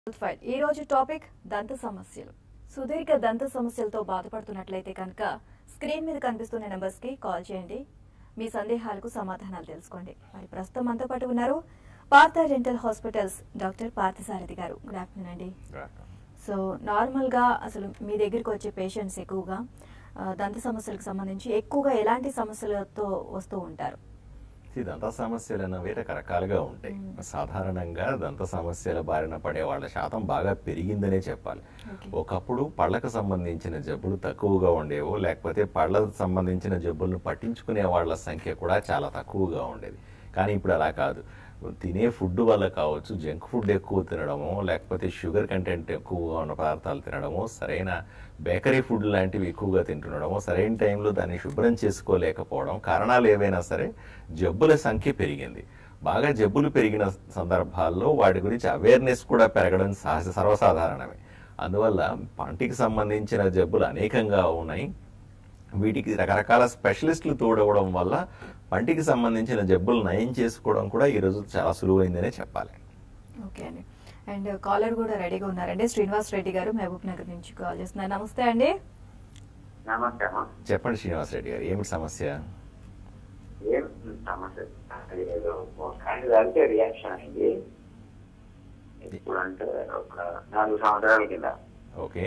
File ఈ రోజు topic దంత సమస్యలు సుదీర్ఘ దంత సమస్యలతో బాధపడుతున్నట్లయితే కనుక స్క్రీన్ మీద కనిపిస్తున్న నెంబర్స్ కి కాల్ చేయండి మీ సందేహాలకు సమాధానాలు తెలుసుకోండి మరి ప్రస్తుతం మనతో పాటు ఉన్నారు Partha dental hospitals doctor Parthasarathi garu good afternoon అండి సో నార్మల్గా అసలు మీ దగ్గరికి వచ్చే పేషెంట్స్ ఎక్కువగా ఆ, దంత సమస్యలకు సంబంధించి ఎక్కువగా ఎలాంటి సమస్యలతో వస్తూ ఉంటారు ఈ దంత సమస్యలు అనేవి రకరకాలుగా ఉంటాయి సాధారణంగా దంత సమస్యల బారిన పడే వాళ్ళ శాతం బాగా పెరిగిందనే చెప్పాలి Okay. ఒకప్పుడు పళ్ళకు సంబంధించిన జబ్బులు తక్కువగా ఉండేవో లేకపోతే పళ్ళకు సంబంధించిన జబ్బులను పట్టించుకునే వాళ్ళ సంఖ్య కూడా చాలా తక్కువగా ఉండేది కానీ ఇప్పుడు అలా కాదు తినే ఫుడ్ వల్ల కావచ్చు జంక్ ఫుడ్ ఎక్కువ తినడము లేకపోతే షుగర్ కంటెంట్ ఎక్కువగా ఉన్న పదార్థాలు తినడము సరైన బేకరీ ఫుడ్ లాంటివి ఎక్కువగా తింటుండడము సరైన టైంలో దాన్ని శుభ్రం చేసుకోలేకపోవడం కారణాలు ఏవైనా సరే జబ్బుల సంఖ్య పెరిగింది బాగా జబ్బులు పెరిగిన సందర్భాల్లో వాటి గురించి అవేర్నెస్ కూడా పెరగడం సహజ సర్వసాధారణమే అందువల్ల పంటికి సంబంధించిన జబ్బులు అనేకంగా ఉన్నాయి వీటికి రకరకాల స్పెషలిస్టులు తోడవడం వల్ల పంటికి సంబంధించిన జబ్బులు నయం చేసుకోవడం కూడా ఈరోజు చాలా సులువైందనే చెప్పాలి ఓకే అండి అండ్ కాలర్ కూడా రెడీగా ఉన్నారండి శ్రీనివాస్ రెడ్డి గారు మహబూబ్ నగర్ నుంచి కాల్ చేస్తున్నారు నమస్తే అండి నమస్తే అమ్మా చెప్పండి శ్రీనివాస్ రెడ్డి గారు ఏమిటి సమస్య ఏం సమస్య అది ఏదో ఒకసారి అంటే రియాక్షన్ అయింది ఇప్పుడు అంటే ఒక నాలుగు సంవత్సరాల కింద ఓకే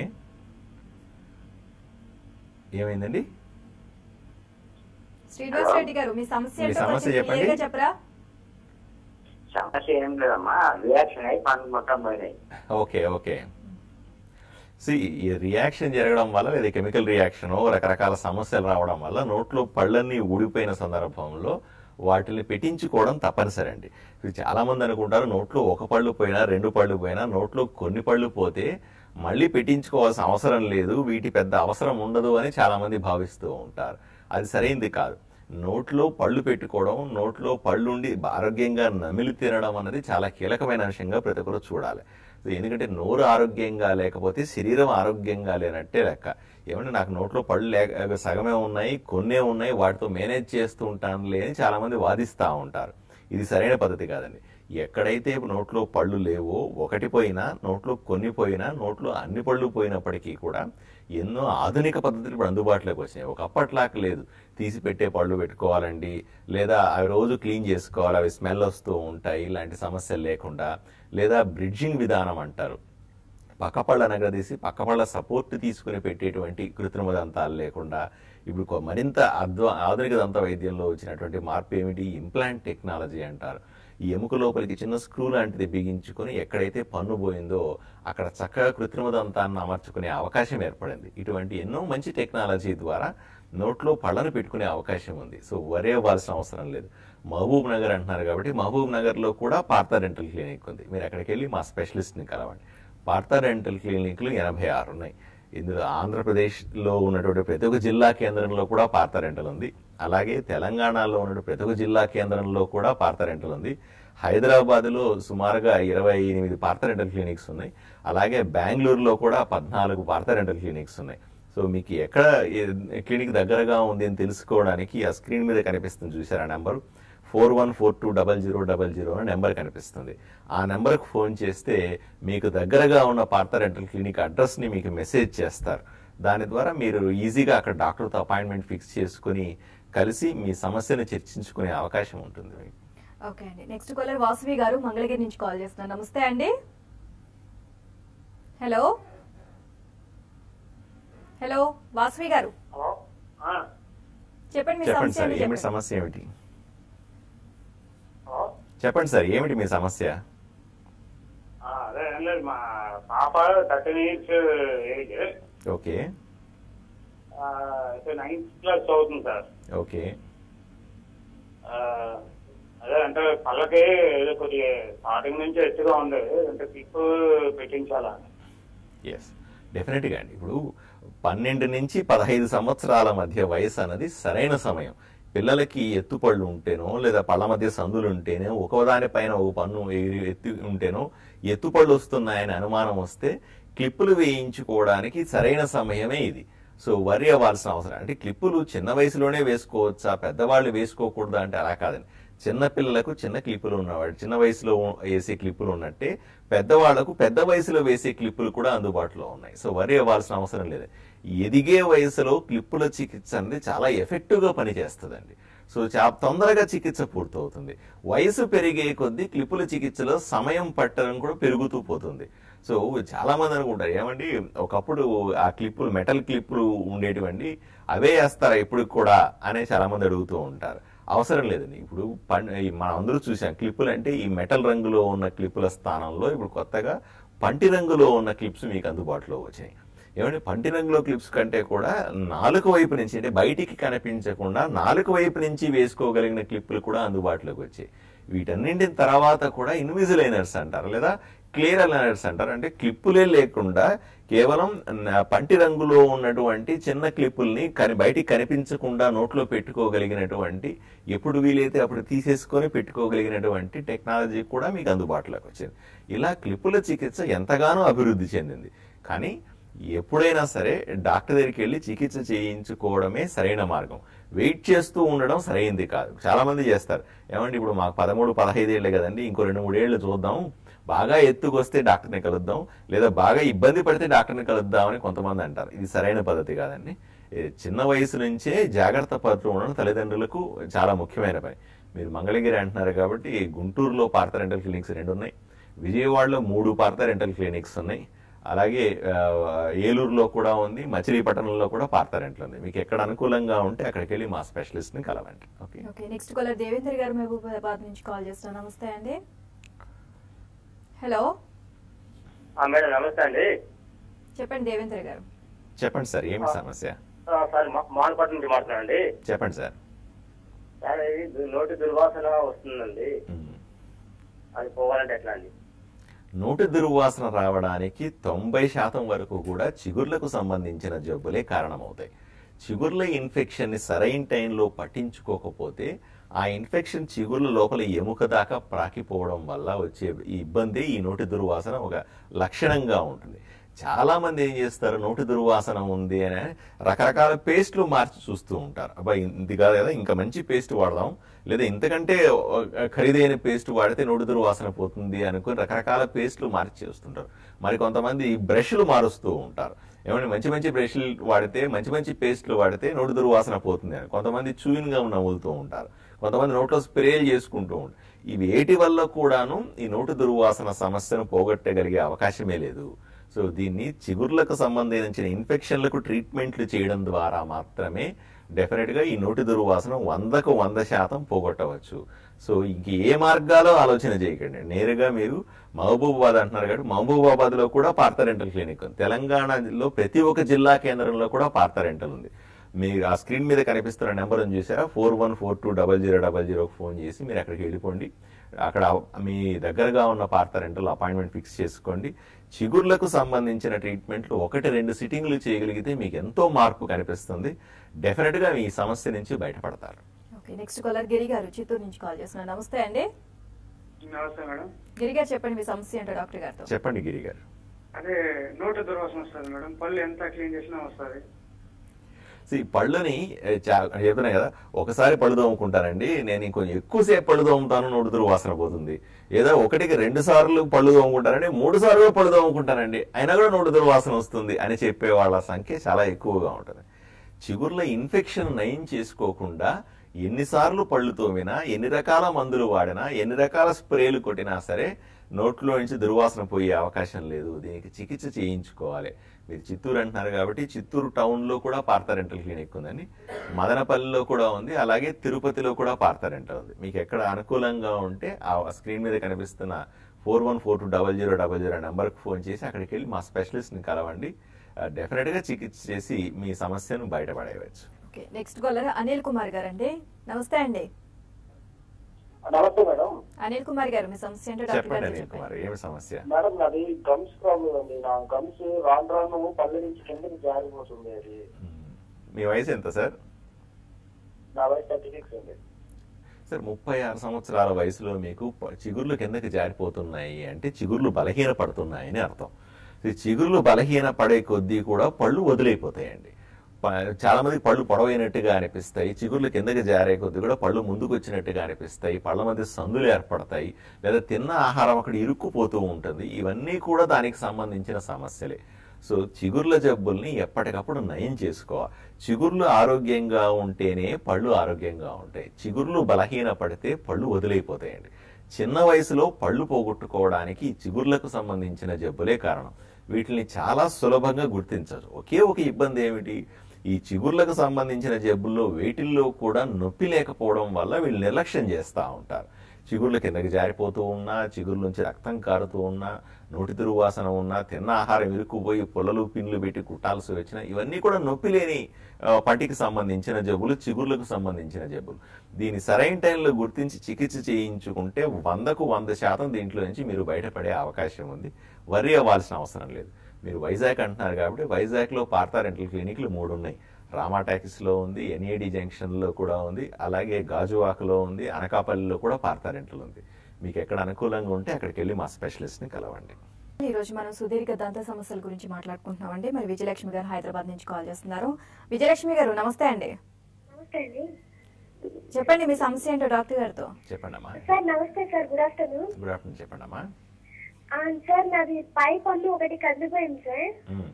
ఏమైందండి శ్రీనివాస్ రెడ్డి గారు మీ సమస్య మీ ఏంటో సమస్య కొంచెం చెప్పండి. clear గా చెప్పరా సమస్య ఏం లేదమ్మా రియాక్షన్ అయి పనులు మొత్తం పోయినాయి ఓకే ఓకే సి ఈ రియాక్షన్ జరగడం వల్ల లేదా కెమికల్ రియాక్షన్ రకరకాల సమస్యలు రావడం వల్ల నోట్లో పళ్ళన్నీ ఊడిపోయిన సందర్భంలో వాటిని పెట్టించుకోవడం తప్పనిసరి అండి ఇది చాలా మంది అనుకుంటారు నోట్లో ఒక పళ్ళు పోయినా రెండు పళ్ళు పోయినా నోట్లో కొన్ని పళ్ళు పోతే మళ్ళీ పెట్టించుకోవాల్సిన అవసరం లేదు వీటి పెద్ద అవసరం ఉండదు అని చాలా మంది భావిస్తూ ఉంటారు అది సరైంది కాదు నోట్లో పళ్ళు పెట్టుకోవడం నోట్లో పళ్ళుండి ఆరోగ్యంగా నమిలి తినడం అనేది చాలా కీలకమైన అంశంగా ప్రతి ఒక్కరు చూడాలి సో ఎందుకంటే నోరు ఆరోగ్యంగా లేకపోతే శరీరం ఆరోగ్యంగా లేనట్టే లెక్క ఏమంటే నాకు నోట్లో పళ్ళు లేక సగమే ఉన్నాయి కొన్నే ఉన్నాయి వాటితో మేనేజ్ చేస్తూ ఉంటానులే అని చాలా మంది వాదిస్తూ ఉంటారు ఇది సరైన పద్ధతి కాదండి ఎక్కడైతే నోట్లో పళ్ళు లేవో ఒకటి పోయినా నోట్లో కొన్ని పోయినా నోట్లో అన్ని పళ్ళు పోయినప్పటికీ కూడా ఎన్నో ఆధునిక పద్ధతులు ఇప్పుడు అందుబాటులోకి వచ్చినాయి ఒకప్పట్లాగా లేదు తీసి పెట్టే పళ్ళు పెట్టుకోవాలండి లేదా అవి రోజు క్లీన్ చేసుకోవాలి అవి స్మెల్ వస్తూ ఉంటాయి ఇలాంటి సమస్యలు లేకుండా లేదా బ్రిడ్జింగ్ విధానం అంటారు పక్క పళ్ళ నగదీసి పక్క పళ్ళ సపోర్ట్ తీసుకుని పెట్టేటువంటి కృత్రిమ దంతాలు లేకుండా ఇప్పుడు కొ- మరింత అద్వ ఆధునిక దంత వైద్యంలో వచ్చినటువంటి మార్పు ఏమిటి ఇంప్లాంట్ టెక్నాలజీ అంటారు ఈ ఎముక లోపలికి చిన్న స్క్రూ లాంటిది బిగించుకొని ఎక్కడైతే పన్ను పోయిందో అక్కడ చక్కగా కృత్రిమ దంతాన్ని అమర్చుకునే అవకాశం ఏర్పడింది ఇటువంటి ఎన్నో మంచి టెక్నాలజీ ద్వారా నోట్లో పళ్ళను పెట్టుకునే అవకాశం ఉంది సో వరే అవ్వాల్సిన అవసరం లేదు మహబూబ్ నగర్ అంటున్నారు కాబట్టి మహబూబ్ నగర్లో కూడా పార్థ డెంటల్ క్లినిక్ ఉంది మీరు అక్కడికి వెళ్ళి మా స్పెషలిస్ట్ని కలవండి పార్థ డెంటల్ క్లినిక్లు ఎనభై ఆరు ఉన్నాయి ఇందులో ఆంధ్రప్రదేశ్లో ఉన్నటువంటి ప్రతి ఒక్క జిల్లా కేంద్రంలో కూడా పార్థ రెంటల్ ఉంది అలాగే తెలంగాణలో ఉన్నటువంటి ప్రతి ఒక్క జిల్లా కేంద్రంలో కూడా పార్థ రెంటల్ ఉంది హైదరాబాద్లో సుమారుగా ఇరవై ఎనిమిది పార్థ రెంటల్ క్లినిక్స్ ఉన్నాయి అలాగే బెంగళూరులో కూడా పద్నాలుగు పార్థ రెంటల్ క్లినిక్స్ ఉన్నాయి సో మీకు ఎక్కడ ఏ- క్లినిక్ దగ్గరగా ఉంది అని తెలుసుకోవడానికి ఆ స్క్రీన్ మీద కనిపిస్తుంది చూసారా number four one four two double zero double zero అనే నెంబర్ కనిపిస్తుంది ఆ నెంబర్కి ఫోన్ చేస్తే మీకు దగ్గరగా ఉన్న పార్థ రెంటల్ క్లినిక్ అడ్రస్ని మీకు మెసేజ్ చేస్తారు దాని ద్వారా మీరు ఈజీగా అక్కడ డాక్టర్తో అపాయింట్మెంట్ ఫిక్స్ చేసుకుని కలిసి మీ సమస్యను చర్చించుకునే అవకాశం ఉంటుంది మీకు ఓకే అండి నెక్స్ట్ కాలర్ వాసవి గారు మంగళగిరి నుంచి కాల్ చేస్తున్నారు నమస్తే అండి హలో హలో వాసవి గారు హలో ఆ, చెప్పండి మీ చెప్పండి సమస్య సార్ ఏంటో ఏమిటి చెప్పండి. సమస్య ఏమిటి హలో చెప్పండి సార్ ఏమిటి మీ సమస్య ఆ, అదే ఏం లేదు మా పాప థర్టీన్ ఇయర్స్ ఏజ్ ఓకే ఆ, అయితే నైన్త్ క్లాస్ చదువుతుంది సార్ ఓకే ఆ, అదే అంటే పళ్ళకి ఏదో కొద్దిగా స్టార్టింగ్ నుంచి ఎత్తుగా ఉంది అంటే క్లిప్ పెట్టించాలా ఎస్ డెఫినెట్గా అండి ఇప్పుడు పన్నెండు నుంచి పదహైదు సంవత్సరాల మధ్య వయసు అన్నది సరైన సమయం పిల్లలకి ఎత్తుపళ్ళు ఉంటేనో లేదా పళ్ళ మధ్య సందులు ఉంటేనో ఒకదానిపైన ఒక పన్ను ఎగిరి- ఎత్తి ఉంటేనో ఎత్తుపళ్ళు వస్తున్నాయని అనుమానం వస్తే క్లిప్పులు వేయించుకోవడానికి సరైన సమయమే ఇది సో వరి అవ్వాల్సిన అవసరం అంటే క్లిప్పులు చిన్న వయసులోనే వేసుకోవచ్చా పెద్దవాళ్ళు వేసుకోకూడదా అంటే అలా కాదండి చిన్న పిల్లలకు చిన్న క్లిప్పులు ఉన్నవాడు చిన్న వయసులో వేసే క్లిప్పులు ఉన్నట్టే పెద్దవాళ్లకు పెద్ద వయసులో వేసే క్లిప్పులు కూడా అందుబాటులో ఉన్నాయి సో వరి అవ్వాల్సిన అవసరం లేదు ఎదిగే వయసులో క్లిప్పుల చికిత్స అనేది చాలా ఎఫెక్టివ్ గా పనిచేస్తుందండి సో చాలా తొందరగా చికిత్స పూర్తవుతుంది వయసు పెరిగే కొద్దీ క్లిప్పుల చికిత్సలో సమయం పట్టడం కూడా పెరుగుతూ పోతుంది సో చాలా మంది అనుకుంటారు ఏమండి ఒకప్పుడు ఆ క్లిప్పులు మెటల్ క్లిప్పులు ఉండేటివండి అవే వేస్తారా ఇప్పుడు కూడా అనే చాలా మంది అడుగుతూ ఉంటారు అవసరం లేదండి ఇప్పుడు పం ఈ మనం అందరూ చూసాం క్లిప్పులు అంటే ఈ మెటల్ రంగులో ఉన్న క్లిప్పుల స్థానంలో ఇప్పుడు కొత్తగా పంటి రంగులో ఉన్న క్లిప్స్ మీకు అందుబాటులో వచ్చాయి ఏమంటే పంటి రంగులో క్లిప్స్ కంటే కూడా నాలుగు వైపు నుంచి అంటే బయటికి కనిపించకుండా నాలుగు వైపు నుంచి వేసుకోగలిగిన క్లిప్పులు కూడా అందుబాటులోకి వచ్చాయి వీటన్నింటి తర్వాత కూడా ఇన్విజిలైనర్స్ అంటారు లేదా క్లియర్ అలైనర్స్ అంటారు అంటే క్లిప్పులే లేకుండా కేవలం న- పంటి రంగులో ఉన్నటువంటి చిన్న క్లిప్పుల్ని కని బయటికి కనిపించకుండా నోట్లో పెట్టుకోగలిగినటువంటి ఎప్పుడు వీలైతే అప్పుడు తీసేసుకొని పెట్టుకోగలిగినటువంటి టెక్నాలజీ కూడా మీకు అందుబాటులోకి వచ్చింది ఇలా క్లిప్పుల చికిత్స ఎంతగానో అభివృద్ధి చెందింది కానీ ఎప్పుడైనా సరే డాక్టర్ దగ్గరికి వెళ్ళి చికిత్స చేయించుకోవడమే సరైన మార్గం వెయిట్ చేస్తూ ఉండడం సరైంది కాదు చాలా మంది చేస్తారు ఏమంటే ఇప్పుడు మాకు పదమూడు పదహైదు ఏళ్ళే కదండి ఇంకో రెండు మూడు ఏళ్ళు చూద్దాం బాగా ఎత్తుకొస్తే డాక్టర్ని కలుద్దాం లేదా బాగా ఇబ్బంది పడితే డాక్టర్ని కలుద్దాం అని కొంతమంది అంటారు ఇది సరైన పద్ధతి కాదండి ఏ చిన్న వయసు నుంచే జాగ్రత్త పడుతూ ఉండడం తల్లిదండ్రులకు చాలా ముఖ్యమైన పని మీరు మంగళగిరి అంటున్నారు కాబట్టి గుంటూరులో పార్థ రెంటల్ క్లినిక్స్ రెండు ఉన్నాయి విజయవాడలో మూడు పార్థ రెంటల్ క్లినిక్స్ ఉన్నాయి అలాగే ఆ, ఏలూరులో కూడా ఉంది మచిలీపట్నంలో కూడా పార్థ రెంటల్ ఉంది మీకు ఎక్కడ అనుకూలంగా ఉంటే అక్కడికి వెళ్ళి మా స్పెషలిస్ట్ ని కలవండి okay okay next caller Devendra garu Mahabubabad నుంచి కాల్ చేస్తున్నాం నమస్తే అండి హలో ఆ, మేడం నమస్తే అండి చెప్పండి దేవేంద్ర గారు చెప్పండి సార్ ఏమి సమస్య ఆ, సార్ మా- మానపట్నం నుంచి మాట్లాడండి చెప్పండి సార్ సార్ ఇది దు- నోటి దుర్వాసన వస్తుందండి ఉమ్. అది పోవాలంటే ఎట్లా అండి నోటి దుర్వాసన రావడానికి తొంభై శాతం వరకు కూడా చిగుర్లకు సంబంధించిన జబ్బులే కారణమవుతాయి చిగుర్ల ఇన్ఫెక్షన్ ని సరైన టైంలో పట్టించుకోకపోతే ఆ ఇన్ఫెక్షన్ చిగుర్ల లోపల ఎముక దాకా ప్రాకిపోవడం వల్ల వచ్చే ఈ ఇబ్బంది ఈ నోటి దుర్వాసన ఒక లక్షణంగా ఉంటుంది చాలా మంది ఏం చేస్తారు నోటి దుర్వాసన ఉంది అని రకరకాల పేస్ట్లు మార్చి చూస్తూ ఉంటారు అబ్బాయి ఇది కాదు కదా ఇంకా మంచి పేస్ట్ వాడదాం లేదా ఇంతకంటే ఆ, ఖరీదైన పేస్ట్ వాడితే నోటి దుర్వాసన పోతుంది అనుకుని రకరకాల పేస్ట్లు మార్చి చేస్తుంటారు మరి కొంతమంది బ్రష్లు మారుస్తూ ఉంటారు ఏమంటే మంచి మంచి బ్రష్లు వాడితే మంచి మంచి పేస్ట్లు వాడితే నోటి దుర్వాసన పోతుంది అని కొంతమంది చూయిన్ గా నవ్వులుతూ ఉంటారు కొంతమంది నోట్లో స్ప్రేలు చేసుకుంటూ ఉంటారు ఈ వేటి వల్ల కూడాను ఈ నోటి దుర్వాసన సమస్యను పోగొట్టగలిగే అవకాశమే లేదు సో దీన్ని చిగుర్లకు సంబంధించిన ఇన్ఫెక్షన్లకు ట్రీట్మెంట్లు చేయడం ద్వారా మాత్రమే డెఫినెట్ గా ఈ నోటి దుర్వాసన వందకు వంద శాతం పోగొట్టవచ్చు సో ఇంక ఏ మార్గాలో ఆలోచన చేయకండి నేరుగా మీరు మహబూబాబాద్ అంటున్నారు కాబట్టి మహబూబాబాద్ లో కూడా పార్థ రెంటల్ క్లినిక్ ఉంది తెలంగాణలో ప్రతి ఒక్క జిల్లా కేంద్రంలో కూడా పార్థ రెంటల్ ఉంది మీరు ఆ స్క్రీన్ మీద కనిపిస్తున్న నెంబర్ చూసారా four one four two double zero double zero phone చేసి మీరు అక్కడికి వెళ్ళిపోండి అక్కడ మీ దగ్గరగా ఉన్న పార్థ రెంటల్ అపాయింట్మెంట్ ఫిక్స్ చేసుకోండి చిగుర్లకు సంబంధించిన ట్రీట్మెంట్లు ఒకటి రెండు సిట్టింగ్లు చేయగలిగితే మీకు ఎంతో మార్పు కనిపిస్తుంది డెఫినెట్ గా మీ సమస్య నుంచి బయటపడతారు ఓకే నెక్స్ట్ కాలర్ గిరి గారు చిత్తూరు నుంచి కాల్ చేస్తున్నారు నమస్తే అండి నమస్తే మేడం గిరి గారు చెప్పండి మీ సమస్య ఏంటో డాక్టర్ గారితో చెప్పండి గిరి గారు అదే నోటి దుర్వాసన వస్తుంది మేడం పళ్ళు ఎంత క్లీన్ చేసినా వస్తుంది See, పళ్ళుని ఏ, చా- చెప్తున్నా కదా ఒకసారి పళ్ళు తోముకుంటానండి నేను ఇంకొంచెం ఎక్కువసేపు పళ్ళు తోముతాను నోటి దుర్వాసన పోతుంది ఏదో ఒకటికి రెండు సార్లు పళ్ళు తోముకుంటానండి మూడు సార్లు పళ్ళు తోముకుంటానండి అయినా కూడా నోటి దుర్వాసన వస్తుంది అని చెప్పే వాళ్ళ సంఖ్య చాలా ఎక్కువగా ఉంటుంది చిగుర్ల ఇన్ఫెక్షన్ నయం చేసుకోకుండా ఎన్నిసార్లు పళ్ళు తోమినా ఎన్ని రకాల మందులు వాడినా ఎన్ని రకాల స్ప్రేలు కొట్టినా సరే నోట్లో నుంచి దుర్వాసన పోయే అవకాశం లేదు దీనికి చికిత్స చేయించుకోవాలి మీరు చిత్తూరు అంటున్నారు కాబట్టి చిత్తూరు టౌన్ లో కూడా పార్థ రెంటల్ క్లినిక్ ఉందండి మదనపల్లిలో కూడా ఉంది అలాగే తిరుపతిలో కూడా పార్థ రెంటల్ ఉంది మీకు ఎక్కడ అనుకూలంగా ఉంటే ఆ స్క్రీన్ మీద కనిపిస్తున్న four one four two double zero double zero నెంబర్కి ఫోన్ చేసి అక్కడికి వెళ్ళి మా స్పెషలిస్ట్ని కలవండి డెఫినెట్ గా చికిత్స చేసి మీ సమస్యను బయటపడేయవచ్చు okay next caller Anil Kumar garu అండి నమస్తే అండి నమస్తే మేడం అనిల్ కుమార్ గారు మీ సమస్య ఏంటో డాక్టర్ చెప్పండి గారితో అనిల్ చెప్పండి కుమార్ ఏమి సమస్య మేడం నాది గమ్స్ ప్రాబ్లం అండి నా గమ్స్ రాను రాను పళ్ళ నుంచి కిందకి జారిపోతుంది అది మీ వయసు ఎంత సార్ నా వయసు థర్టీ సిక్స్ అండి సార్ ముప్పై ఆరు సంవత్సరాల వయసులో మీకు ప- చిగుర్లు కిందకి జారిపోతున్నాయి అంటే చిగుర్లు బలహీన పడుతున్నాయని అర్థం ఈ చిగుర్లు బలహీన పడే కొద్దీ కూడా పళ్ళు వదిలైపోతాయండి ప- చాలా మంది పళ్ళు పొడవైనట్టుగా అనిపిస్తాయి చిగుర్లు కిందకి జారే కొద్ది కూడా పళ్ళు ముందుకు వచ్చినట్టుగా అనిపిస్తాయి పళ్ళ మధ్య సందులు ఏర్పడతాయి లేదా తిన్న ఆహారం అక్కడ ఇరుక్కుపోతూ ఉంటుంది ఇవన్నీ కూడా దానికి సంబంధించిన సమస్యలే సో చిగుర్ల జబ్బుల్ని ఎప్పటికప్పుడు నయం చేసుకోవాలి చిగుర్లు ఆరోగ్యంగా ఉంటేనే పళ్ళు ఆరోగ్యంగా ఉంటాయి చిగుర్లు బలహీన పడితే పళ్ళు వదిలైపోతాయండి చిన్న వయసులో పళ్ళు పోగొట్టుకోవడానికి ఈ చిగుర్లకు సంబంధించిన జబ్బులే కారణం వీటిని చాలా సులభంగా గుర్తించవచ్చు ఒకే ఒక ఇబ్బంది ఏమిటి ఈ చిగుర్లకు సంబంధించిన జబ్బుల్లో వేటిల్లో కూడా నొప్పి లేకపోవడం వల్ల వీళ్ళు నిర్లక్ష్యం చేస్తూ ఉంటారు చిగుర్ల కిందకి జారిపోతూ ఉన్నా చిగుర్ల నుంచి రక్తం కారుతూ ఉన్నా నోటి దుర్వాసన ఉన్నా తిన్న ఆహారం ఇరుక్కుపోయి పొలలు పిన్లు పెట్టి కుట్టాల్సి వచ్చినా ఇవన్నీ కూడా నొప్పి లేని ఆ, పంటికి సంబంధించిన జబ్బులు చిగుర్లకు సంబంధించిన జబ్బులు దీన్ని సరైన టైంలో గుర్తించి చికిత్స చేయించుకుంటే వందకు వంద శాతం దీంట్లో నుంచి మీరు బయటపడే అవకాశం ఉంది వరి అవ్వాల్సిన అవసరం లేదు మీరు వైజాగ్ అంటున్నారు కాబట్టి వైజాగ్లో పార్థా రెంటల్ క్లినిక్లు మూడు ఉన్నాయి రామా టాకీస్లో ఉంది ఎన్ఏడి జంక్షన్లో కూడా ఉంది అలాగే గాజువాకలో ఉంది అనకాపల్లిలో కూడా పార్థా రెంటల్ ఉంది మీకు ఎక్కడ అనుకూలంగా ఉంటే అక్కడికి వెళ్ళి మా స్పెషలిస్ట్ని కలవండి ఈ రోజు మనం సుదీర్ఘ దంత సమస్యల గురించి మాట్లాడుకుంటున్నామండి మరి విజయలక్ష్మి గారు హైదరాబాద్ నుంచి కాల్ చేస్తున్నారు విజయలక్ష్మి గారు నమస్తే అండి నమస్తే అండి చెప్పండి మీ సమస్య ఏంటో డాక్టర్ గారితో చెప్పండి అమ్మా సార్ నమస్తే sir good afternoon good afternoon చెప్పండి అమ్మా ఆ, సార్ నాది పై పన్ను ఒకటి కదిలిపోయింది సార్ మ్మ్.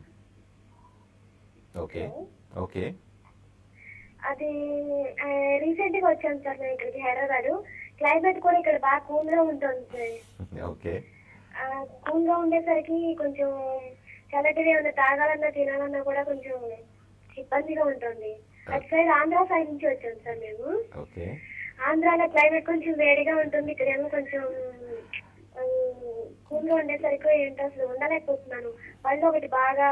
ఓకే ఓకే అది రీసెంట్ గా వచ్చాను సార్ నేను ఇక్కడికి హైదరాబాద్ క్లైమేట్ కూడా ఇక్కడ బాగా కూల్ గా ఉంటుంది సార్ ఓకే కూల్ గా ఉండేసరికి కొంచెం చల్లటిది ఏమైనా తాగాలన్నా తినాలన్నా కూడా కొంచెం ఇబ్బందిగా ఉంటుంది అటు సైడ్ ఆంధ్ర సైడ్ నుంచి వచ్చాం సార్ మేము ఓకే ఆంధ్రాలో క్లైమేట్ కొంచెం వేడిగా ఉంటుంది ఇక్కడేమో కొంచెం కూల్ గా ఉండేసరికి ఏంటో అసలు ఉండలేకపోతున్నాను పళ్ళు ఒకటి బాగా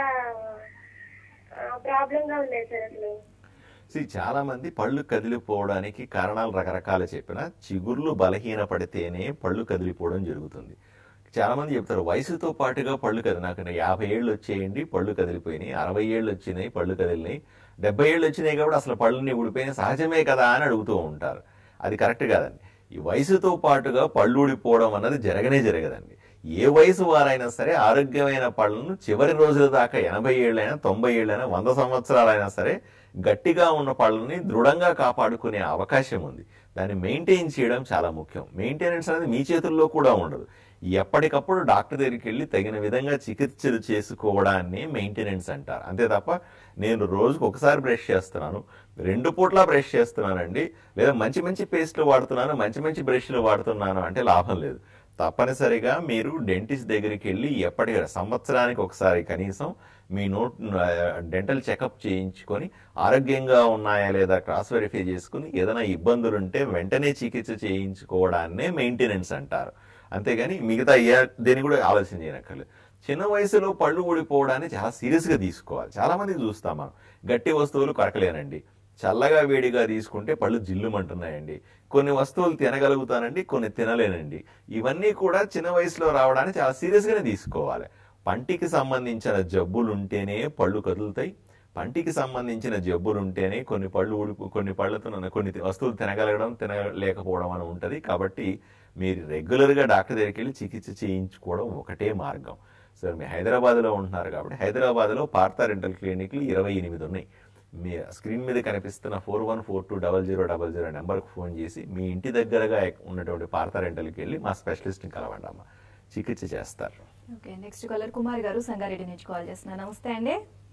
ప్రాబ్లం గా ఉన్నాయి సార్ అసలు See, చాలా మంది పళ్ళు కదిలిపోవడానికి కారణాలు రకరకాలు చెప్పిన చిగుర్లు బలహీన పడితేనే పళ్ళు కదిలిపోవడం జరుగుతుంది చాలా మంది చెప్తారు వయసుతో పాటుగా పళ్ళు కదిలి నాకు యాభై ఏళ్ళు వచ్చేయండి పళ్ళు కదిలిపోయినాయి అరవై ఏళ్ళు వచ్చినాయి పళ్ళు కదిలినాయి డెబ్బై ఏళ్ళు వచ్చినాయి కాబట్టి అసలు పళ్ళుని ఊడిపోయినాయి సహజమే కదా అని అడుగుతూ ఉంటారు అది కరెక్ట్ కాదండి ఈ వయసుతో పాటుగా పళ్ళు ఊడిపోవడం అన్నది జరగనే జరగదండి ఏ వయసు వారైనా సరే ఆరోగ్యమైన పళ్ళను చివరి రోజుల దాకా ఎనభై ఏళ్ళైనా తొంభై ఏళ్ళైనా వంద సంవత్సరాలైనా సరే గట్టిగా ఉన్న పళ్ళని దృఢంగా కాపాడుకునే అవకాశం ఉంది దాన్ని మెయింటైన్ చేయడం చాలా ముఖ్యం మెయింటెనెన్స్ అనేది మీ చేతుల్లో కూడా ఉండదు ఎప్పటికప్పుడు డాక్టర్ దగ్గరికి వెళ్ళి తగిన విధంగా చికిత్సలు చేసుకోవడాన్ని మెయింటెనెన్స్ అంటారు అంతే తప్ప నేను రోజుకు ఒకసారి బ్రష్ చేస్తున్నాను రెండు పూట్ల బ్రష్ చేస్తున్నానండి లేదా మంచి మంచి పేస్ట్లు వాడుతున్నాను మంచి మంచి బ్రష్లు వాడుతున్నాను అంటే లాభం లేదు తప్పనిసరిగా మీరు డెంటిస్ట్ దగ్గరికి వెళ్ళి ఎప్పటి సంవత్సరానికి ఒకసారి కనీసం మీ నోట్ డెంటల్ చెకప్ చేయించుకొని ఆరోగ్యంగా ఉన్నాయా లేదా క్రాస్ వెరిఫై చేసుకుని ఏదైనా ఇబ్బందులు ఉంటే వెంటనే చికిత్స చేయించుకోవడాన్నే మెయింటెనెన్స్ అంటారు అంతేగాని మిగతా ఏ దేని కూడా ఆలోచన చేయనక్కర్లేదు చిన్న వయసులో పళ్ళు ఊడిపోవడాన్ని చాలా సీరియస్గా తీసుకోవాలి చాలా మందికి చూస్తాం మనం గట్టి వస్తువులు కొరకలేనండి చల్లగా వేడిగా తీసుకుంటే పళ్ళు జిల్లుమంటున్నాయండి కొన్ని వస్తువులు తినగలుగుతానండి కొన్ని తినలేనండి ఇవన్నీ కూడా చిన్న వయసులో రావడానికి చాలా సీరియస్గానే తీసుకోవాలి పంటికి సంబంధించిన జబ్బులు ఉంటేనే పళ్ళు కదులుతాయి పంటికి సంబంధించిన జబ్బులు ఉంటేనే కొన్ని పళ్ళు ఊడిపో కొన్ని పళ్ళతో కొన్ని వస్తువులు తినగలగడం తినలేకపోవడం అని ఉంటుంది కాబట్టి మీరు రెగ్యులర్గా డాక్టర్ దగ్గరికి వెళ్ళి చికిత్స చేయించుకోవడం ఒకటే మార్గం సార్ మీరు హైదరాబాద్లో ఉంటున్నారు కాబట్టి హైదరాబాద్లో పార్థా రెంటల్ క్లినిక్లు ఇరవై ఎనిమిది ఉన్నాయి మీ స్క్రీన్ మీద కనిపిస్తున్న four one four two double zero double zero నెంబర్కి ఫోన్ చేసి మీ ఇంటి దగ్గరగా ఉన్నటువంటి పార్థా రెంటల్కి వెళ్ళి మా స్పెషలిస్ట్ని కలవండి అమ్మ చికిత్స చేస్తారు ఓకే నెక్స్ట్ కాలర్ కుమార్ గారు సంగారెడ్డి నుంచి కాల్ చేస్తున్నారు నమస్తే అండి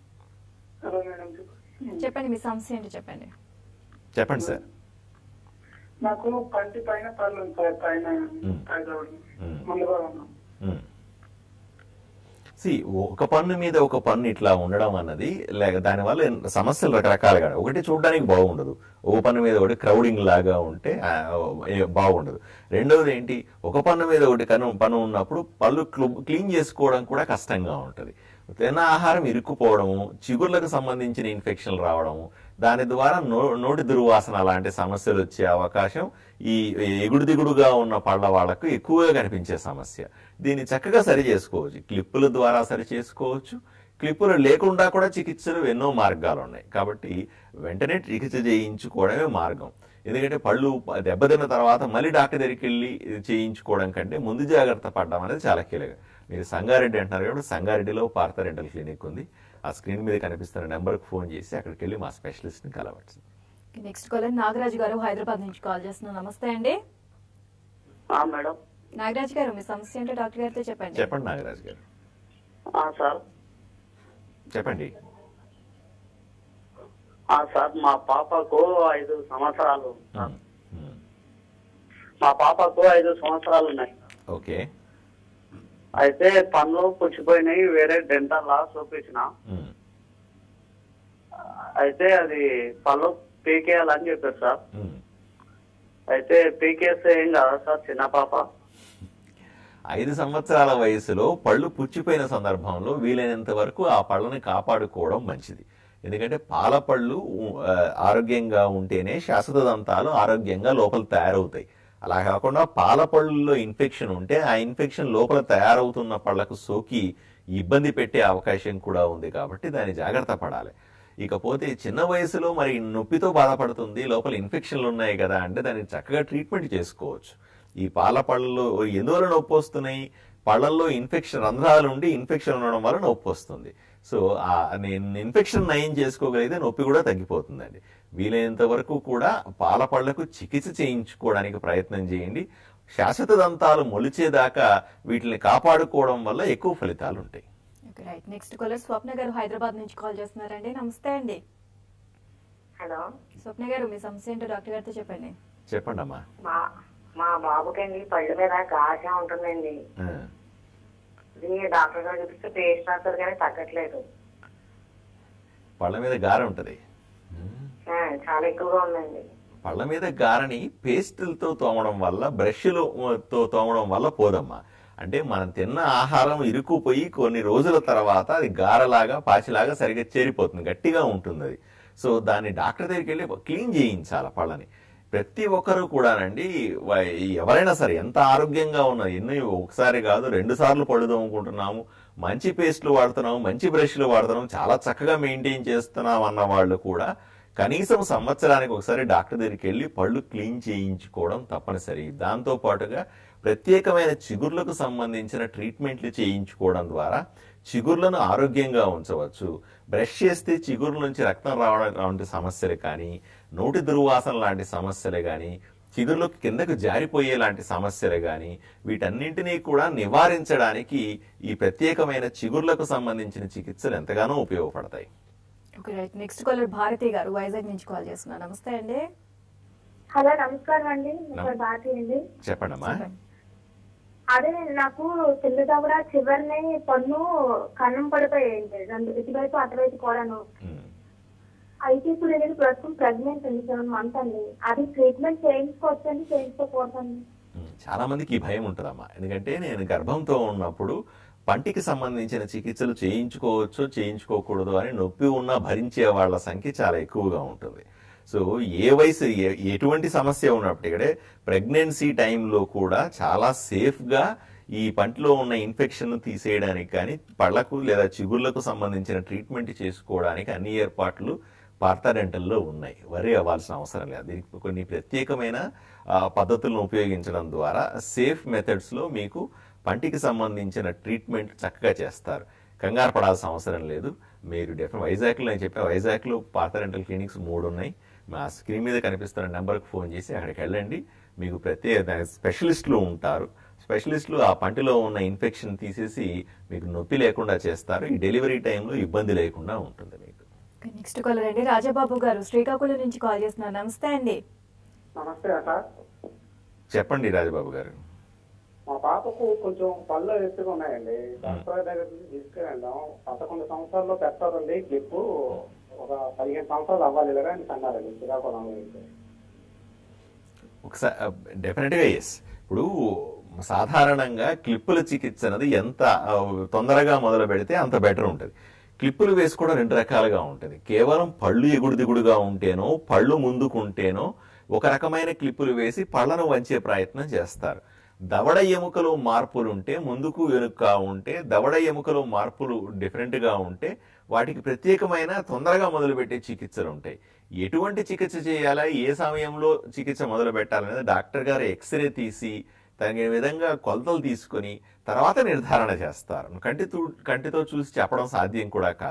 హలో మేడం చెప్పండి మీ సమస్య ఏంటో చెప్పండి చెప్పండి సార్ నాకు పంటి పైన పళ్ళు ఉంది సార్ పైన మ్మ్. హైదరాబాద్ మ్మ్. ముందుగా ఉన్నాం సి ఒక పన్ను మీద ఒక పన్ను ఇట్లా ఉండడం అన్నది లేక దానివల్ల ఎన్- సమస్యలు రకరకాలుగా ఉన్నాయి. ఒకటి చూడడానికి బాగుండదు ఒక పన్ను మీద ఒకటి క్రౌడింగ్ లాగా ఉంటే ఆ, ఏ- బాగుండదు రెండవది ఏంటి ఒక పన్ను మీద ఒకటి కను పన్ను ఉన్నప్పుడు పళ్ళు క్లు- క్లీన్ చేసుకోవడం కూడా కష్టంగా ఉంటుంది తిన్న ఆహారం ఇరుక్కుపోవడము చిగుర్లకు సంబంధించిన ఇన్ఫెక్షన్లు రావడము దాని ద్వారా నో నోటి దుర్వాసన అలాంటి సమస్యలు వచ్చే అవకాశం ఈ ఎగుడు దిగుడుగా ఉన్న పళ్ళ వాళ్లకు ఎక్కువగా కనిపించే సమస్య దీన్ని చక్కగా సరి చేసుకోవచ్చు క్లిప్పుల ద్వారా సరి చేసుకోవచ్చు క్లిప్పులు లేకుండా కూడా చికిత్సలు ఎన్నో మార్గాలు ఉన్నాయి కాబట్టి వెంటనే చికిత్స చేయించుకోవడమే మార్గం ఎందుకంటే పళ్ళు దెబ్బతిన్న తర్వాత మళ్ళీ డాక్టర్ దగ్గరికి వెళ్ళి చేయించుకోవడం కంటే ముందు జాగ్రత్త పడడం అనేది చాలా కీలకం మీరు సంగారెడ్డి అంటున్నారు కాబట్టి సంగారెడ్డిలో పార్థ రెంటల్ క్లినిక్ ఉంది ఆ స్క్రీన్ మీద కనిపిస్తున్న నెంబర్కి ఫోన్ చేసి అక్కడికి వెళ్ళి మా స్పెషలిస్ట్ని కలవచ్చు నెక్స్ట్ కాలర్ నాగరాజు గారు హైదరాబాద్ నుంచి కాల్ చేస్తున్నాం నమస్తే అండి ఆ, మేడం నాగరాజు గారు మీ సమస్య ఏంటో డాక్టర్ గారితో చెప్పండి చెప్పండి నాగరాజు గారు ఆ, సార్ చెప్పండి ఆ, సార్ మా పాపకు ఐదు సంవత్సరాలు సార్. ఉమ్, ఉమ్, మా పాపకు ఐదు సంవత్సరాలు ఉన్నాయి ఓకే అయితే పనులు పుచ్చిపోయినాయి వేరే డెంటల్ లా చూపించిన ఉమ్, అయితే అది పనులు పీకేయాలని చెప్పారు సార్ ఉమ్. అయితే పీకేస్తే ఏం కాదా సార్ చిన్న పాప ఐదు సంవత్సరాల వయసులో పళ్ళు పుచ్చిపోయిన సందర్భంలో వీలైనంత వరకు ఆ పళ్ళని కాపాడుకోవడం మంచిది ఎందుకంటే పాల పళ్ళు ఆ, ఆరోగ్యంగా ఉంటేనే శాశ్వత దంతాలు ఆరోగ్యంగా లోపల తయారవుతాయి అలా కాకుండా పాల పళ్ళుల్లో ఇన్ఫెక్షన్ ఉంటే ఆ ఇన్ఫెక్షన్ లోపల తయారవుతున్న పళ్ళకు సోకి ఇబ్బంది పెట్టే అవకాశం కూడా ఉంది కాబట్టి దాన్ని జాగ్రత్త పడాలి ఇకపోతే చిన్న వయసులో మరి నొప్పితో బాధపడుతుంది లోపల ఇన్ఫెక్షన్లు ఉన్నాయి కదా అంటే దానికి చక్కగా ట్రీట్మెంట్ చేసుకోవచ్చు ఈ పాల పళ్ళలో ఎందువల్ల నొప్పి వస్తున్నాయి పళ్ళల్లో ఇన్ఫెక్షన్ రంధ్రాలు ఉండి ఇన్ఫెక్షన్ ఉండడం వల్ల నొప్పి వస్తుంది సో ఆ నేను ఇన్ఫెక్షన్ నయం చేసుకోగలిగితే నొప్పి కూడా తగ్గిపోతుందండి వీలైనంత వరకు కూడా పాల పళ్ళకు చికిత్స చేయించుకోవడానికి ప్రయత్నం చేయండి శాశ్వత దంతాలు మొలిచేదాకా వీటిని కాపాడుకోవడం వల్ల ఎక్కువ ఫలితాలు ఉంటాయి okay right next caller Swapna garu Hyderabad నుంచి కాల్ చేస్తున్నారండి నమస్తే అండి హలో స్వప్న గారు మీ సమస్య ఏంటో డాక్టర్ గారితో చెప్పండి చెప్పండి అమ్మా మా మా బాబుకండి పళ్ళు మీద ఘాష ఉంటుందండి ఆ, ఇది డాక్టర్ గారు చూపిస్తే పేస్ట్ రాస్తారు కానీ తగ్గట్లేదు పళ్ళ మీద గార ఉంటుంది ఆ, చాలా ఎక్కువగా ఉందండి పళ్ళ మీద గారని పేస్టులతో తోమడం వల్ల బ్రష్లతో తోమడం వల్ల పోదమ్మా అంటే మనం తిన్న ఆహారం ఇరుక్కుపోయి కొన్ని రోజుల తర్వాత అది గారలాగా పాచిలాగా సరిగ్గా చేరిపోతుంది గట్టిగా ఉంటుంది అది సో దాన్ని డాక్టర్ దగ్గరికి వెళ్ళి క్లీన్ చేయించాలి పళ్ళని ప్రతి ఒక్కరు కూడానండి వ- ఎవరైనా సరే ఎంత ఆరోగ్యంగా ఉన్నా ఎన్ని ఒకసారి కాదు రెండు సార్లు పళ్ళు తోముకుంటున్నాము మంచి పేస్ట్లు వాడుతున్నాము మంచి బ్రష్లు వాడుతున్నాము చాలా చక్కగా మెయింటైన్ చేస్తున్నాం అన్న వాళ్ళు కూడా కనీసం సంవత్సరానికి ఒకసారి డాక్టర్ దగ్గరికి వెళ్ళి పళ్ళు క్లీన్ చేయించుకోవడం తప్పనిసరి దాంతో పాటుగా ప్రత్యేకమైన చిగుర్లకు సంబంధించిన ట్రీట్మెంట్లు చేయించుకోవడం ద్వారా చిగుర్లను ఆరోగ్యంగా ఉంచవచ్చు బ్రష్ చేస్తే చిగుర్ల నుంచి రక్తం రావడం లాంటి సమస్యలు కానీ నోటి దుర్వాసన లాంటి సమస్యలు కానీ చిగుర్లకు కిందకు జారిపోయే లాంటి సమస్యలు కానీ వీటన్నింటినీ కూడా నివారించడానికి ఈ ప్రత్యేకమైన చిగుర్లకు సంబంధించిన చికిత్సలు ఎంతగానో ఉపయోగపడతాయి okay right next caller Bharathi garu Vizag నుంచి కాల్ చేస్తున్నారు నమస్తే అండి హలో నమస్కారం అండి నా పేరు భారతి అండి చెప్పండమ్మా చెప్పండి. అదే నాకు చిన్నగా కూడా చివరిని పన్ను కన్నం పడిపోయాయండి రెండు ఇటువైపు అటువైపు కూడాను ఉమ్. అయితే ఇప్పుడు నేను ప్రస్తుతం ప్రెగ్నెంట్ అండి సెవెన్ మంత్ అండి అది ట్రీట్మెంట్ చేయించుకోవచ్చండి చేయించుకోకూడదండి ఉమ్, చాలా మందికి ఈ భయం ఉంటుందమ్మా ఎందుకంటే నేను గర్భంతో ఉన్నప్పుడు పంటికి సంబంధించిన చికిత్సలు చేయించుకోవచ్చు చేయించుకోకూడదు అని నొప్పి ఉన్నా భరించే వాళ్ళ సంఖ్య చాలా ఎక్కువగా ఉంటుంది సో ఏ వయసు ఏ- ఎటువంటి సమస్య ఉన్నప్పటికీ ప్రెగ్నెన్సీ టైంలో కూడా చాలా సేఫ్గా ఈ పంటిలో ఉన్న ఇన్ఫెక్షన్ తీసేయడానికి కానీ పళ్లకు లేదా చిగుర్లకు సంబంధించిన ట్రీట్మెంట్ చేసుకోవడానికి అన్ని ఏర్పాట్లు పార్తా డెంటల్లో ఉన్నాయి వరి అవ్వాల్సిన అవసరం లేదు దీనికి కొన్ని ప్రత్యేకమైన ఆ, పద్ధతులను ఉపయోగించడం ద్వారా సేఫ్ మెథడ్స్లో మీకు పంటికి సంబంధించిన ట్రీట్మెంట్ చక్కగా చేస్తారు కంగారు పడాల్సిన అవసరం లేదు మీరు డెఫినెట్ వైజాగ్లో నేను చెప్పిన వైజాగ్లో పాత రెంటల్ క్లినిక్స్ మూడు ఉన్నాయి మా స్క్రీన్ మీద కనిపిస్తున్న నెంబర్కి ఫోన్ చేసి అక్కడికి వెళ్ళండి మీకు ప్రత్యేక దానికి స్పెషలిస్టులు ఉంటారు స్పెషలిస్టులు ఆ పంటిలో ఉన్న ఇన్ఫెక్షన్ తీసేసి మీకు నొప్పి లేకుండా చేస్తారు ఈ డెలివరీ టైంలో ఇబ్బంది లేకుండా ఉంటుంది మీకు ఓకే, నెక్స్ట్ కాలర్ అండి రాజాబాబు గారు శ్రీకాకుళం నుంచి కాల్ చేస్తున్నారు నమస్తే అండి నమస్తే సార్ చెప్పండి రాజబాబు గారు మా పాపకు కొంచెం పళ్ళు ఎత్తుగా ఉన్నాయండి డాక్టర్ దగ్గర నుంచి తీసుకెళ్ళాం పదకొండు సంవత్సరాల్లో పెట్టాలండి క్లిప్పు ఒక పదిహేను సంవత్సరాలు అవ్వాలి ఇలాగా అని అన్నారండి శ్రీకాకుళంలో అయితే. ఒకసారి డెఫినెట్గా ఎస్ ఇప్పుడు సాధారణంగా క్లిప్పుల చికిత్స అనేది ఎంత ఆ, తొందరగా మొదలు పెడితే అంత బెటర్ ఉంటుంది క్లిప్పులు వేసుకోవడం రెండు రకాలుగా ఉంటుంది కేవలం పళ్ళు ఎగుడు దిగుడుగా ఉంటేనో పళ్ళు ముందుకుంటేనో ఒక రకమైన క్లిప్పులు వేసి పళ్ళను వంచే ప్రయత్నం చేస్తారు దవడ ఎముకలో మార్పులు ఉంటే ముందుకు వెనుక ఉంటే దవడ ఎముకలో మార్పులు డిఫరెంట్గా ఉంటే వాటికి ప్రత్యేకమైన తొందరగా మొదలుపెట్టే చికిత్సలు ఉంటాయి ఎటువంటి చికిత్స చేయాలా ఏ సమయంలో చికిత్స మొదలు పెట్టాలనేది డాక్టర్ గారు ఎక్స్రే తీసి తగిన విధంగా కొలతలు తీసుకొని తర్వాత నిర్ధారణ చేస్తారు కంటితో కంటితో చూసి చెప్పడం సాధ్యం కూడా కాదు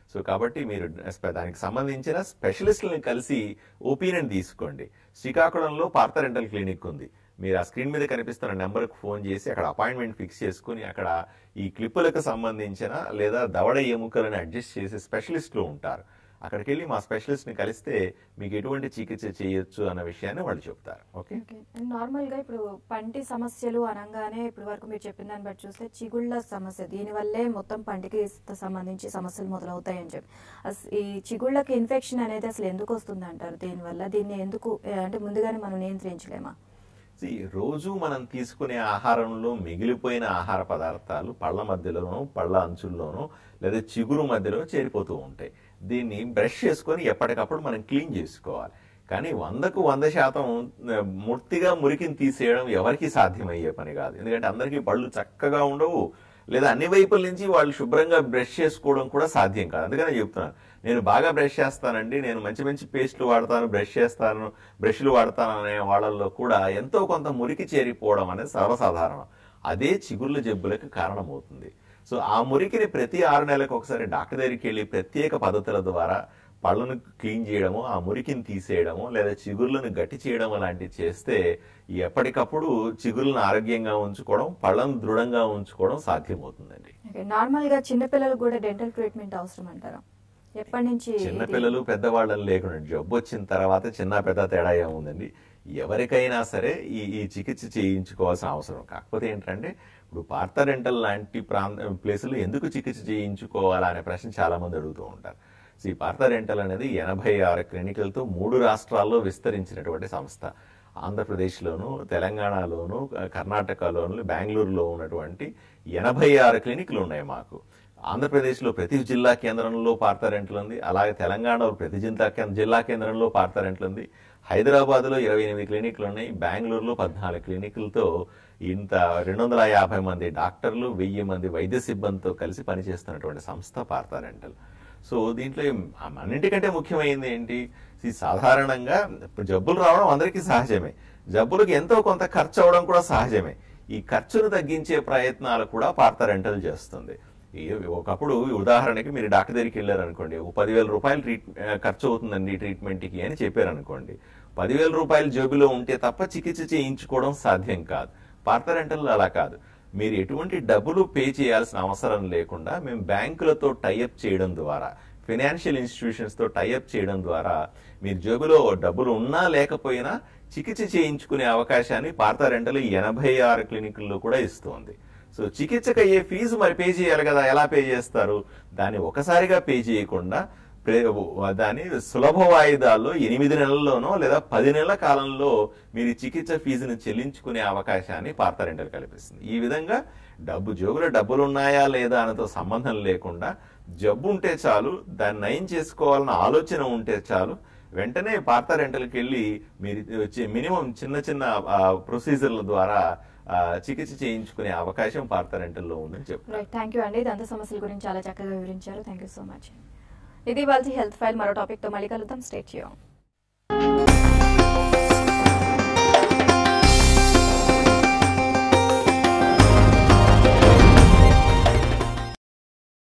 సో కాబట్టి మీరు స్పె- దానికి సంబంధించిన స్పెషలిస్టులను కలిసి ఒపీనియన్ తీసుకోండి శ్రీకాకుళంలో పార్థ రెంటల్ క్లినిక్ ఉంది మీరు ఆ స్క్రీన్ మీద కనిపిస్తున్న నెంబర్కి ఫోన్ చేసి అక్కడ అపాయింట్మెంట్ ఫిక్స్ చేసుకుని అక్కడ ఈ క్లిప్పులకు సంబంధించిన లేదా దవడ ఎముకలను అడ్జస్ట్ చేసే స్పెషలిస్టులు ఉంటారు అక్కడికి వెళ్ళి మా స్పెషలిస్ట్ని కలిస్తే మీకు ఎటువంటి చికిత్స చేయొచ్చు అన్న విషయాన్ని వాళ్ళు చెప్తారు ఓకే ఓకే అండ్ నార్మల్గా ఇప్పుడు పంటి సమస్యలు అనగానే ఇప్పుడు వరకు మీరు చెప్పిన దాన్ని బట్టి చూస్తే చిగుళ్ళ సమస్య దీనివల్లే మొత్తం పంటికి స- సంబంధించి సమస్యలు మొదలవుతాయని చెప్పి అస్- ఈ చిగుళ్ళకి ఇన్ఫెక్షన్ అనేది అసలు ఎందుకు వస్తుంది అంటారు దీనివల్ల దీన్ని ఎందుకు ఏ, అంటే ముందుగానే మనం నియంత్రించలేమా See, రోజు మనం తీసుకునే ఆహారంలో మిగిలిపోయిన ఆహార పదార్థాలు పళ్ళ మధ్యలోనూ పళ్ళ అంచుల్లోనూ లేదా చిగురు మధ్యలో చేరిపోతూ ఉంటాయి దీన్ని బ్రష్ చేసుకొని ఎప్పటికప్పుడు మనం క్లీన్ చేసుకోవాలి కానీ వందకు వంద శాతం ఆ, మూర్తిగా మురికిని తీసేయడం ఎవరికీ సాధ్యమయ్యే పని కాదు ఎందుకంటే అందరికీ పళ్ళు చక్కగా ఉండవు లేదా అన్ని వైపుల నుంచి వాళ్ళు శుభ్రంగా బ్రష్ చేసుకోవడం కూడా సాధ్యం కాదు అందుకనే చెప్తున్నాను నేను బాగా బ్రష్ చేస్తానండి నేను మంచి మంచి పేస్ట్లు వాడతాను బ్రష్ చేస్తాను బ్రష్లు వాడతాను అనే వాళ్ళల్లో కూడా ఎంతో కొంత మురికి చేరిపోవడం అనేది సర్వసాధారణం అదే చిగుళ్ళ జబ్బులకు కారణమవుతుంది సో ఆ మురికిని ప్రతి ఆరు నెలలకు ఒకసారి డాక్టర్ దగ్గరికి వెళ్ళి ప్రత్యేక పద్ధతుల ద్వారా పళ్ళను క్లీన్ చేయడము ఆ మురికిని తీసేయడము లేదా చిగుర్లను గట్టి చేయడం లాంటివి చేస్తే ఎప్పటికప్పుడు చిగుర్లను ఆరోగ్యంగా ఉంచుకోవడం పళ్ళను దృఢంగా ఉంచుకోవడం సాధ్యమవుతుందండి ఓకే నార్మల్గా చిన్నపిల్లలకు కూడా డెంటల్ ట్రీట్మెంట్ అవసరం అంటారా ఎప్పటి నుంచి ఇది- చిన్నపిల్లలు పెద్దవాళ్ళని లేకుండా జబ్బు వచ్చిన తర్వాత చిన్న పెద్ద తేడా ఏముందండి ఎవరికైనా సరే ఈ ఈ చికిత్స చేయించుకోవాల్సిన అవసరం కాకపోతే ఏంటంటే ఇప్పుడు పార్థరెంటల్ లాంటి ప్రాంత ప్లేసులు ఎందుకు చికిత్స చేయించుకోవాలా అనే ప్రశ్న చాలా మంది అడుగుతూ ఉంటారు సో ఈ పార్థరెంటల్ అనేది ఎనభై ఆరు క్లినికలతో మూడు రాష్ట్రాల్లో విస్తరించినటువంటి సంస్థ ఆంధ్రప్రదేశ్లోను తెలంగాణలోను కర్ణాటకలోను బెంగళూరులో ఉన్నటువంటి ఎనభై ఆరు క్లినిక్లు ఉన్నాయి మాకు ఆంధ్రప్రదేశ్లో ప్రతి జిల్లా కేంద్రంలో పార్థరెంట్లు ఉంది అలాగే తెలంగాణలో ప్రతి జిల్లా కేంద్ర- జిల్లా కేంద్రంలో పార్థరెంట్లు ఉంది హైదరాబాద్లో ఇరవై ఎనిమిది క్లినిక్లు ఉన్నాయి బెంగళూరులో పద్నాలుగు క్లినిక్లతో ఇంత రెండు వందల యాభై మంది డాక్టర్లు వెయ్యి మంది వైద్య సిబ్బందితో కలిసి పనిచేస్తున్నటువంటి సంస్థ పార్థరెంటల్ సో దీంట్లో ఏం- అన్నింటికంటే ముఖ్యమైనది ఏంటి ఈ సాధారణంగా ఇప్పుడు జబ్బులు రావడం అందరికీ సహజమే జబ్బులకు ఎంతో కొంత ఖర్చు అవడం కూడా సహజమే ఈ ఖర్చును తగ్గించే ప్రయత్నాలు కూడా పార్థరెంటల్ చేస్తుంది ఈ- ఒకప్పుడు ఉదాహరణకి మీరు డాక్టర్ దగ్గరికి వెళ్ళారు అనుకోండి ఒక పదివేల రూపాయలు ట్రీట్ ఆ, ఖర్చు అవుతుందండి ట్రీట్మెంట్కి అని చెప్పారు అనుకోండి పదివేల రూపాయలు జేబులో ఉంటే తప్ప చికిత్స చేయించుకోవడం సాధ్యం కాదు పార్థరెంటల్ అలా కాదు మీరు ఎటువంటి డబ్బులు పే చేయాల్సిన అవసరం లేకుండా మేము బ్యాంకులతో టైఅప్ చేయడం ద్వారా ఫైనాన్షియల్ ఇన్స్టిట్యూషన్స్ తో టైఅప్ చేయడం ద్వారా మీరు జేబులో డబ్బులు ఉన్నా లేకపోయినా చికిత్స చేయించుకునే అవకాశాన్ని పార్థరెంటల్ ఎనభై ఆరు క్లినిక్ల్లో కూడా ఇస్తోంది సో చికిత్సకు అయ్యే ఫీజు మరి పే చేయాలి కదా ఎలా పే చేస్తారు దాన్ని ఒకసారిగా పే చేయకుండా ప్రే- దాన్ని సులభ వాయిదాల్లో ఎనిమిది నెలల్లోనో లేదా పది నెలల కాలంలో మీరు ఈ చికిత్స ఫీజును చెల్లించుకునే అవకాశాన్ని పార్థరెంటల్ కల్పిస్తుంది ఈ విధంగా డబ్బు జోబులో డబ్బులు ఉన్నాయా లేదా అనతో సంబంధం లేకుండా జబ్బు ఉంటే చాలు దాన్ని నయం చేసుకోవాలన్న ఆలోచన ఉంటే చాలు వెంటనే పార్థ రెంటల్కి వెళ్ళి మీరు వచ్చే మినిమం చిన్న చిన్న ప్రొసీజర్ల ద్వారా ఆ, చికిత్స చేయించుకునే అవకాశం పార్థ రెంటల్లో ఉందని చెప్తారు రైట్ థ్యాంక్ యూ అండి దంత సమస్యల గురించి చాలా చక్కగా వివరించారు థ్యాంక్ యూ సో మచ్ ఇది వాళ్ళ హెల్త్ ఫైల్ మరో టాపిక్తో మళ్ళీ కలుద్దాం స్టేట్ చేయం